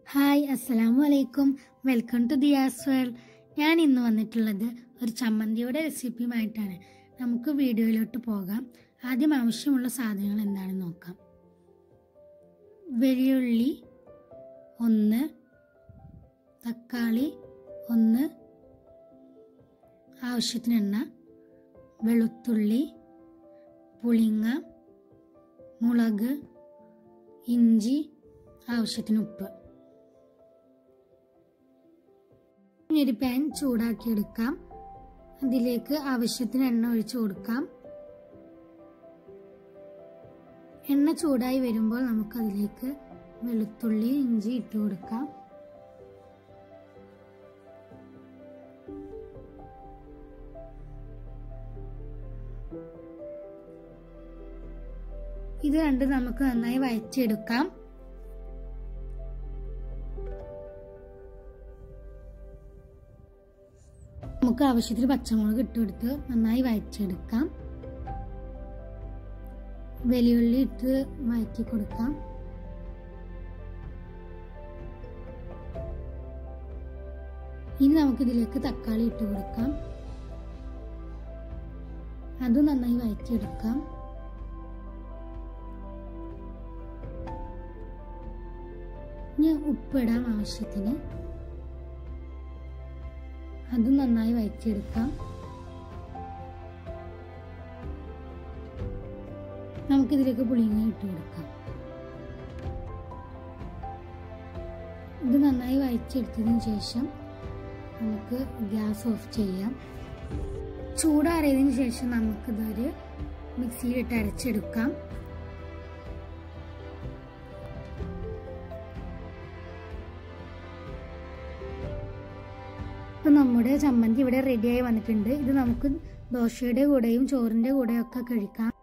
hi അസ്സലാമു അലൈക്കും welcome to Diaz world ഞാൻ ഇന്ന് വന്നിട്ടുള്ളത് ഒരു ചമ്മന്തിയുടെ റെസിപ്പിയുമായിട്ടാണ് നമുക്ക് വീഡിയോയിലോട്ട് പോകാം ആദ്യം ആവശ്യമുള്ള സാധനങ്ങൾ എന്താണെന്ന് നോക്കാം വെള്ളുള്ളി ഒന്ന് തക്കാളി ഒന്ന് ആവശ്യത്തിന് എണ്ണ വെളുത്തുള്ളി പുളിങ്ങ മുളക് ഇഞ്ചി ആവശ്യത്തിന് ഉപ്പ് ഇനി ഒരു പാൻ ചൂടാക്കിയെടുക്കാം അതിലേക്ക് ആവശ്യത്തിന് എണ്ണ ഒഴിച്ചു കൊടുക്കാം എണ്ണ ചൂടായി വരുമ്പോൾ നമുക്കതിലേക്ക് വെളുത്തുള്ളി ഇഞ്ചി ഇട്ട് കൊടുക്കാം ഇത് രണ്ടും നമുക്ക് നന്നായി വഴച്ചെടുക്കാം നമുക്ക് ആവശ്യത്തിന് പച്ചമുളക് ഇട്ടെടുത്ത് നന്നായി വഴച്ചെടുക്കാം വെളിയുള്ളി ഇട്ട് വഴറ്റി കൊടുക്കാം ഇനി നമുക്ക് ഇതിലേക്ക് തക്കാളി ഇട്ട് കൊടുക്കാം അതും നന്നായി വഴറ്റിയെടുക്കാം ഇനി ഉപ്പിടാം ആവശ്യത്തിന് അതും നന്നായി വഴറ്റിയെടുക്കാം നമുക്കിതിലേക്ക് പുളിങ്ങ ഇട്ട് കൊടുക്കാം ഇത് നന്നായി വഴച്ചെടുത്തതിന് ശേഷം നമുക്ക് ഗ്യാസ് ഓഫ് ചെയ്യാം ചൂടാറിയതിന് ശേഷം നമുക്കിതൊരു മിക്സിയിലിട്ട് അരച്ചെടുക്കാം ഇപ്പം നമ്മുടെ ചമ്മന്തി ഇവിടെ റെഡിയായി വന്നിട്ടുണ്ട് ഇത് നമുക്ക് ദോശയുടെ കൂടെയും ചോറിൻ്റെ കൂടെയും ഒക്കെ കഴിക്കാം